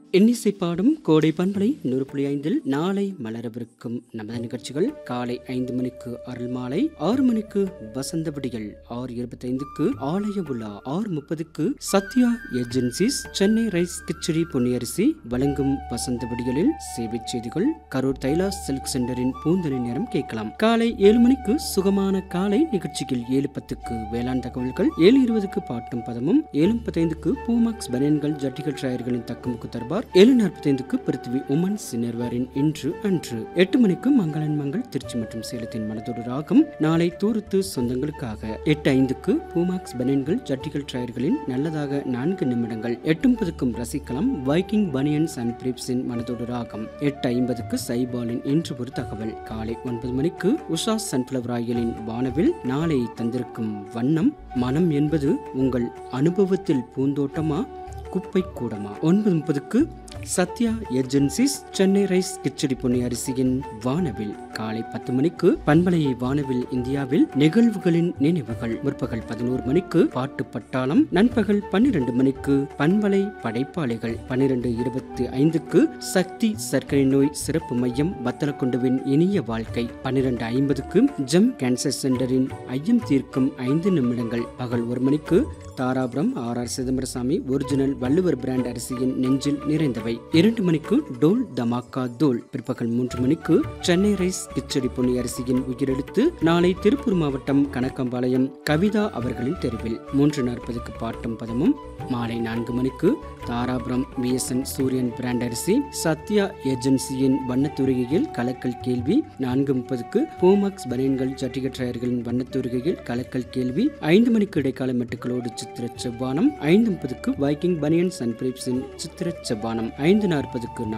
இன்னிசை பாடும் கோடை பண்பலை நூறு புள்ளி ஐந்தில் நாளை மலரவிருக்கும் நமது நிகழ்ச்சிகள் காலை ஐந்து மணிக்கு அருள் மாலை ஆறு மணிக்கு வசந்த விடிகள் ஆறு இருபத்தைந்துக்கு ஆலய உலா ஆறு முப்பதுக்கு சத்யா ஏஜென்சிஸ் சென்னை ரைஸ் கிச்சடி பொன்னியரிசி வழங்கும் வசந்த விடிகளில் சேவை செய்திகள் கரூர் தைலாஸ் சில்க் சென்டரின் பூந்தொழி நேரம் கேட்கலாம் காலை ஏழு மணிக்கு சுகமான காலை நிகழ்ச்சியில் ஏழு பத்துக்கு வேளாண் தகவல்கள் ஏழு இருபதுக்கு பாட்டும் பதமும் ஏழு முப்பத்தைந்துக்கு பூமாக்ஸ் பனியன்கள் ஜட்டிகள் டிராயர்களின் தக்கமுக்கு தருவார் ஏழு நாற்பத்தைந்துக்கு பிருத்திவி உமன் சினர்வாரின் இன்று அன்று எட்டு மணிக்கு மங்களன் மங்கள் திருச்சி மற்றும் சேலத்தின் மனதோடு ராகம் நாளை தூரத்து சொந்தங்களுக்காக எட்டு ஐந்துக்கு பூமாக்ஸ் பனியன்கள் ஜட்டிகள் டிராயர்களின் நல்லதாக நான்கு நிமிடங்கள் எட்டு முப்பதுக்கும் ரசிக்கலாம் வைக்கிங் பனியன்ஸ் அண்ட் பிரிப்ஸின் மனதோடு ராகம் எட்டு ஐம்பதுக்கு சைபாலின் இன்று ஒரு தகவல் காலை ஒன்பது மணிக்கு உஷா சன்ஃபிளவர் ஆயிலின் வானவில் நாளை தந்திருக்கும் வண்ணம் மனம் என்பது உங்கள் அனுபவத்தில் பூந்தோட்டமா குப்பை கூடமா ஒன்பது முப்பதுக்கு சத்யா ஏஜென்சிஸ் சென்னை ரைஸ் கிச்சடி பொன்னி அரிசியின் வானவில் காலை பத்து மணிக்கு பண்பலையை வானவில் இந்தியாவில் நிகழ்வுகளின் நினைவுகள் முற்பகல் பதினோரு மணிக்கு பாட்டு பட்டாளம் நண்பகல் பன்னிரண்டு மணிக்கு பண்பலை படைப்பாளிகள் பன்னிரண்டு இருபத்தி ஐந்துக்கு சக்தி சர்க்கரை நோய் சிறப்பு மையம் வத்தலக்குண்டுவின் இனிய வாழ்க்கை பன்னிரண்டு ஐம்பதுக்கு ஜெம் கேன்சர் சென்டரின் ஐயம் தீர்க்கும் ஐந்து நிமிடங்கள் பகல் ஒரு மணிக்கு Dharapuram R R Chidambarasamy original Valluvar brand அரிசியின் நெஞ்சில் நிறைந்தவை இரண்டு மணிக்கு டோல் தமாக்கா தோல் பிற்பகல் மூன்று மணிக்கு சென்னை ரைஸ் கிச்சடி பொன்னி அரிசியின் உயிரெழுத்து நாளை திருப்பூர் மாவட்டம் கணக்கம்பாளையம் கவிதா அவர்களின் தெருவில் மூன்று நாற்பதுக்கு பாட்டும் பதமும் மாலை நான்கு மணிக்கு தாராபுரம் பிஎஸ்என் சூரியன் பிராண்ட் அரிசி சத்யா ஏஜென்சியின் வண்ணத்தூரிகையில் கலக்கல் கேள்வி நான்கு முப்பதுக்கு பூமக்ஸ் பனியன்கள் ஜட்டிக டயர்களின் வண்ணத்தூரிகையில் கலக்கல் கேள்வி ஐந்து மணிக்கு இடைக்கால மெட்டுக்களோடு சித்திர செவ்வானம் ஐந்து முப்பதுக்கு வைக்கிங் பனியன்ஸ் அண்ட் பிரீப்ஸின் சித்திர செவ்வானம் ஐந்து நாற்பதுக்கு